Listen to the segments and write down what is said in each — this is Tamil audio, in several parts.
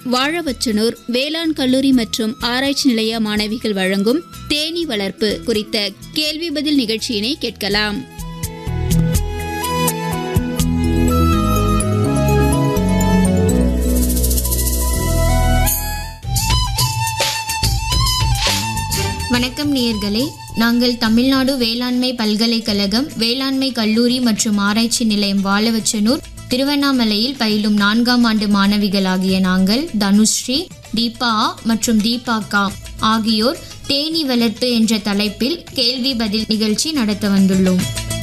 வாழவச்சனூர் வேளாண் கல்லூரி மற்றும் ஆராய்ச்சி நிலைய மாணவிகள் வழங்கும் தேனீ வளர்ப்பு குறித்த கேள்வி பதில் நிகழ்ச்சியினை கேட்கலாம் வணக்கம் நேயர்களே நாங்கள் தமிழ்நாடு வேளாண்மை பல்கலைக்கழகம் வேளாண்மை கல்லூரி மற்றும் ஆராய்ச்சி நிலையம் வாழவச்சனூர் திருவண்ணாமலையில் பயிலும் நான்காம் ஆண்டு மாணவிகளாகிய நாங்கள் தனுஸ்ரீ தீபா ஆ மற்றும் தீபா கா ஆகியோர் தேனீ வளர்ப்பு என்ற தலைப்பில் கேள்வி பதில் நிகழ்ச்சி நடத்த வந்துள்ளோம்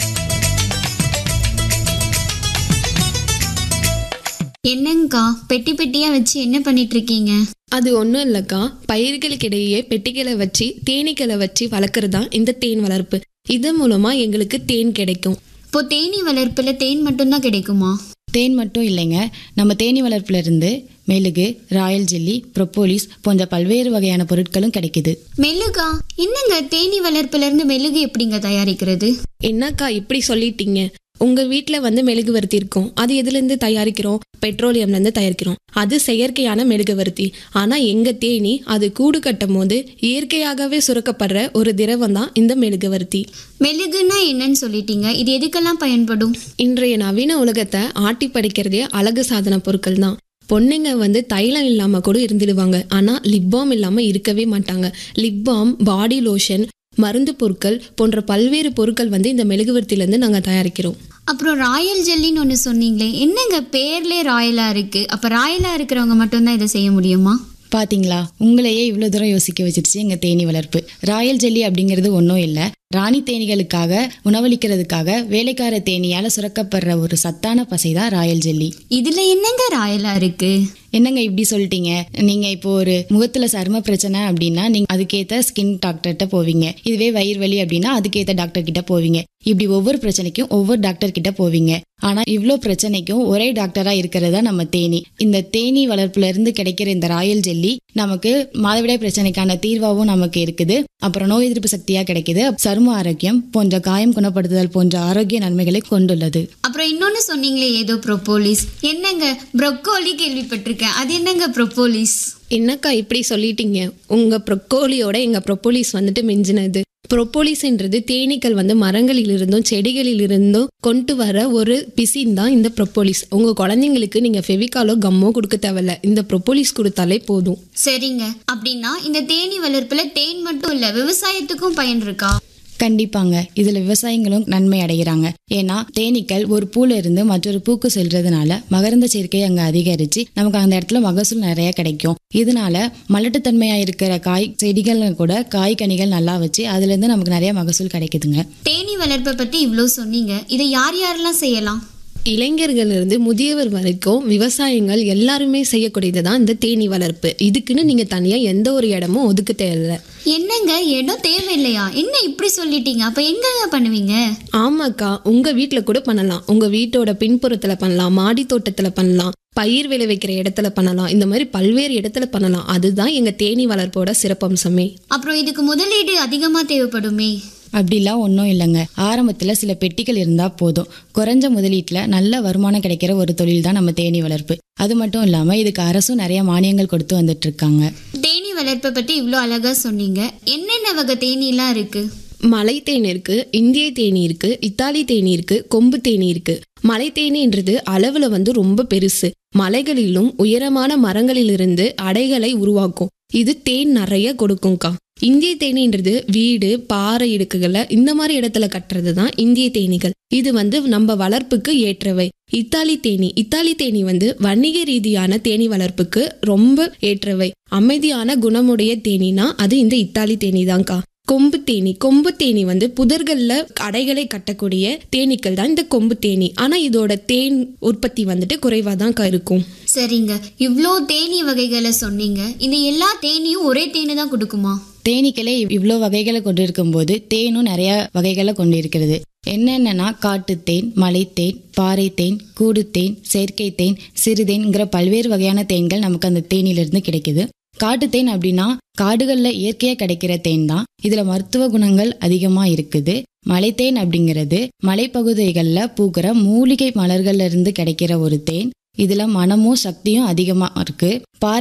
என்னங்கக்கா பெட்டி பெட்டியா வச்சு என்ன பண்ணிட்டு இருக்கீங்க அது ஒன்றும் இல்லைக்கா பயிர்களுக்கிடையே பெட்டிகளை வச்சு தேனீக்களை வச்சு வளர்க்குறது தான் இந்த தேன் வளர்ப்பு இது மூலமா எங்களுக்கு தேன் கிடைக்கும் இப்போ தேனீ வளர்ப்புல தேன் மட்டும்தான் கிடைக்குமா தேன் மட்டும் இல்லைங்க நம்ம தேனி வளர்ப்புல இருந்து மெழுகு ராயல் ஜெல்லி ப்ரொப்போலிஸ் போன்ற பல்வேறு வகையான பொருட்களும் கிடைக்குது மெழுகா என்னங்க தேனீ வளர்ப்புல இருந்து மெழுகு எப்படிங்க தயாரிக்கிறது என்னக்கா இப்படி சொல்லிட்டீங்க உங்க வீட்ல வந்து மெழுகுவர்த்தி இருக்கும் அது எதுலேருந்து தயாரிக்கிறோம் பெட்ரோலியம்ல இருந்து தயாரிக்கிறோம் அது செயற்கையான மெழுகுவர்த்தி ஆனா எங்க தேனி அது கூடு கட்டும் போது இயற்கையாகவே சுரக்கப்படுற ஒரு திரவம் தான் இந்த மெழுகுவர்த்தி மெழுகுன்னா என்னன்னு சொல்லிட்டீங்க இது எதுக்கெல்லாம் பயன்படும் இன்றைய நவீன உலகத்தை ஆட்டி படைக்கிறதே அழகு சாதன பொருட்கள் தான் பொண்ணுங்க வந்து தைலம் இல்லாம கூட இருந்துடுவாங்க ஆனா லிப் பாம் இல்லாம இருக்கவே மாட்டாங்க லிப் பாம் பாடி லோஷன் மருந்து பொருட்கள் போன்ற பல்வேறு பொருட்கள் வந்து இந்த மெழுகுவர்த்தியில இருந்து நாங்க தயாரிக்கிறோம் அப்புறம் ராயல் ஜெல்லின்னு ஒன்று சொன்னீங்களே என்னங்க பேர்லே ராயலா இருக்கு அப்ப ராயலா இருக்கிறவங்க மட்டும்தான் இதை செய்ய முடியுமா பாத்தீங்களா உங்களையே இவ்வளோ தூரம் யோசிக்க வச்சிருச்சு எங்க தேனி வளர்ப்பு ராயல் ஜெல்லி அப்படிங்கிறது ஒன்றும் இல்லை ராணி தேனீகளுக்காக உணவளிக்கிறதுக்காக வேலைக்கார தேனியால சுரக்கப்படுற ஒரு சத்தான பசை தான் ராயல் ஜெல்லி இதுல என்னங்க ராயலா இருக்கு என்னங்க இப்படி சொல்லிட்டீங்க நீங்க இப்போ ஒரு முகத்துல சரும பிரச்சனை அப்படின்னா நீங்க அதுக்கேத்த ஸ்கின் டாக்டர்கிட்ட போவீங்க இதுவே வயிறு வலி அப்படின்னா அதுக்கேத்த டாக்டர் கிட்ட போவீங்க இப்படி ஒவ்வொரு பிரச்சனைக்கும் ஒவ்வொரு டாக்டர் கிட்ட போவீங்க ஆனா இவ்வளோ பிரச்சனைக்கும் ஒரே டாக்டரா இருக்கிறதா நம்ம தேனி இந்த தேனி வளர்ப்புல இருந்து கிடைக்கிற இந்த ராயல் ஜெல்லி நமக்கு மாதவிடாய் பிரச்சனைக்கான தீர்வாகவும் நமக்கு இருக்குது அப்புறம் நோய் எதிர்ப்பு சக்தியா கிடைக்குது சரும ஆரோக்கியம் போன்ற காயம் குணப்படுத்துதல் போன்ற ஆரோக்கிய நன்மைகளை கொண்டுள்ளது அப்புறம் இன்னொன்னு சொன்னீங்களே ஏதோ ப்ரொப்போலிஸ் என்னங்க ப்ரொக்கோலி கேள்விப்பட்டிருக்கேன் அது என்னங்க ப்ரொப்போலிஸ் என்னக்கா இப்படி சொல்லிட்டீங்க உங்க ப்ரொக்கோலியோட எங்க ப்ரொப்போலிஸ் வந்துட்டு மிஞ்சினது ப்ரொப்போலிஸ்ன்றது தேனீக்கள் வந்து மரங்களிலிருந்தும் செடிகளிலிருந்தும் கொண்டு வர ஒரு பிசின் தான் இந்த ப்ரொப்போலிஸ் உங்க குழந்தைங்களுக்கு நீங்க ஃபெவிகாலோ கம்மோ கொடுக்க தேவையில்ல இந்த ப்ரொப்போலிஸ் கொடுத்தாலே போதும் சரிங்க அப்படின்னா இந்த தேனீ வளர்ப்புல தேன் மட்டும் இல்ல விவசாயத்துக்கும் பயன் இருக்கா கண்டிப்பாங்க இதுல விவசாயிகளும் நன்மை அடைகிறாங்க ஏன்னா தேனீக்கள் ஒரு பூல இருந்து மற்றொரு பூக்கு செல்றதுனால மகரந்த சேர்க்கை அங்க அதிகரிச்சு நமக்கு அந்த இடத்துல மகசூல் நிறைய கிடைக்கும் இதனால மலட்டுத்தன்மையா இருக்கிற காய் செடிகள் கூட காய் கனிகள் நல்லா வச்சு அதுல இருந்து நமக்கு நிறைய மகசூல் கிடைக்குதுங்க தேனீ வளர்ப்பை பத்தி இவ்வளோ சொன்னீங்க இதை யார் யாரெல்லாம் செய்யலாம் இளைஞர்கள் இருந்து முதியவர் வரைக்கும் விவசாயங்கள் எல்லாருமே செய்யக்கூடியது தான் இந்த தேனீ வளர்ப்பு இதுக்குன்னு நீங்க தனியா எந்த ஒரு இடமும் ஒதுக்க தேவையில்ல என்னங்க இடம் தேவையில்லையா என்ன இப்படி சொல்லிட்டீங்க அப்ப எங்கங்க பண்ணுவீங்க ஆமாக்கா உங்க வீட்ல கூட பண்ணலாம் உங்க வீட்டோட பின்புறத்துல பண்ணலாம் மாடி தோட்டத்துல பண்ணலாம் பயிர் விளைவிக்கிற இடத்துல பண்ணலாம் இந்த மாதிரி பல்வேறு இடத்துல பண்ணலாம் அதுதான் எங்க தேனீ வளர்ப்போட சிறப்பம்சமே அப்புறம் இதுக்கு முதலீடு அதிகமா தேவைப்படுமே அப்படிலாம் ஒன்றும் இல்லைங்க ஆரம்பத்தில் சில பெட்டிகள் இருந்தால் போதும் குறைஞ்ச முதலீட்டில் நல்ல வருமானம் கிடைக்கிற ஒரு தொழில் தான் நம்ம தேனி வளர்ப்பு அது மட்டும் இல்லாமல் இதுக்கு அரசும் நிறைய மானியங்கள் கொடுத்து வந்துட்டு இருக்காங்க தேனீ வளர்ப்பை பத்தி இவ்வளோ அழகா சொன்னீங்க என்னென்ன வகை தேனீலாம் இருக்கு மலை தேனி இருக்கு இந்திய தேனி இருக்கு இத்தாலி தேனி இருக்கு கொம்பு தேனி இருக்கு மலை தேனீன்றது அளவுல வந்து ரொம்ப பெருசு மலைகளிலும் உயரமான மரங்களிலிருந்து அடைகளை உருவாக்கும் இது தேன் நிறைய கொடுக்கும்க்கா இந்திய தேனீன்றது வீடு பாறை இடுக்குகளை இந்த மாதிரி இடத்துல கட்டுறது தான் இந்திய தேனீகள் இது வந்து நம்ம வளர்ப்புக்கு ஏற்றவை இத்தாலி தேனி இத்தாலி தேனி வந்து வணிக ரீதியான தேனி வளர்ப்புக்கு ரொம்ப ஏற்றவை அமைதியான குணமுடைய தேனீனா அது இந்த இத்தாலி தேனி தான்க்கா கொம்பு தேனி கொம்பு தேனி வந்து புதர்கள்ல அடைகளை கட்டக்கூடிய தேனீக்கள் தான் இந்த கொம்பு தேனி ஆனா இதோட தேன் உற்பத்தி வந்துட்டு குறைவா தான் இருக்கும் சரிங்க இவ்வளோ தேனீ வகைகளை சொன்னீங்க இந்த எல்லா தேனியும் ஒரே தேனு தான் கொடுக்குமா தேனீக்களே இவ்வளோ வகைகளை கொண்டு இருக்கும்போது தேனும் நிறைய வகைகளை கொண்டு இருக்கிறது என்னென்னனா காட்டுத்தேன் மலைத்தேன் பாறைத்தேன் கூடுத்தேன் செயற்கை தேன் சிறுதேன்ங்கிற பல்வேறு வகையான தேன்கள் நமக்கு அந்த தேனிலிருந்து கிடைக்குது காட்டுத்தேன் அப்படின்னா காடுகள்ல இயற்கையா கிடைக்கிற தேன் தான் இதுல மருத்துவ குணங்கள் அதிகமா இருக்குது மலைத்தேன் அப்படிங்கிறது மலைப்பகுதிகள்ல பூக்கிற மூலிகை மலர்கள்ல இருந்து கிடைக்கிற ஒரு தேன் இதுல மனமும் சக்தியும் அதிகமா இருக்கு பாறை